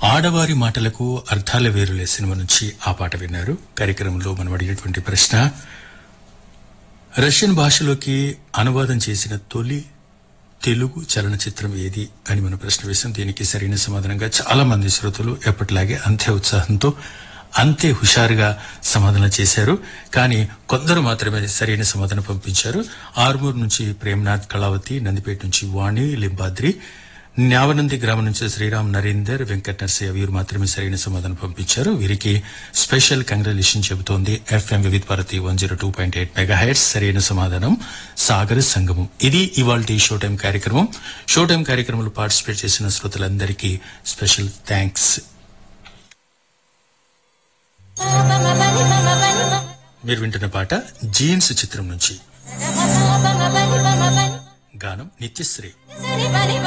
ఆడవారి మాటలకు అర్థాల వేరులే సినిమా నుంచి ఆ పాట విన్నారు కార్యక్రమంలో మనం అడిగినటువంటి ప్రశ్న రష్యన్ భాషలోకి అనువాదం చేసిన తొలి తెలుగు చలనచిత్రం ఏది అని మనం ప్రశ్న వేశాం దీనికి సరైన సమాధానంగా చాలా మంది శ్రోతలు ఎప్పటిలాగే అంతే ఉత్సాహంతో అంతే హుషారుగా సమాధానం చేశారు కానీ కొందరు మాత్రమే సరైన సమాధానం పంపించారు ఆర్మూర్ నుంచి ప్రేమ్నాథ్ కళావతి నందిపేట నుంచి వాణి లింబాద్రి న్యావనంది గ్రామం నుంచి శ్రీరామ్ నరేందర్ వెంకట నర్సయ్య వీరు మాత్రమే సరైన సమాధానం పంపించారు వీరికి స్పెషల్ కంగ్రాచులేషన్ చెబుతోంది FM Vividha Bharati one zero two point eight megahertz సరైన సమాధానం సాగర సంగమం ఇది ఇవాళ షో టైం కార్యక్రమం షో టైం కార్యక్రమంలో పార్టిసిపేట్ చేసిన శ్రోతలందరికీ స్పెషల్ థ్యాంక్స్ మీరు వింటున్న పాట జీన్స్ చిత్రం నుంచి గానం నిత్యశ్రీ